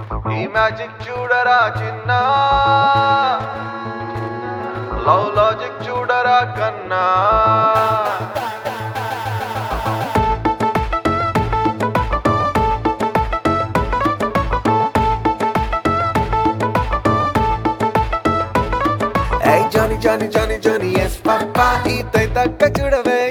ఈ మ్యాజిక్ చూడరా చిన్న లవ్ లాజిక్ చూడరా కన్నా Hey Johnny, Johnny, Johnny, Johnny, yes papa ఈ తై తక్క చూడవే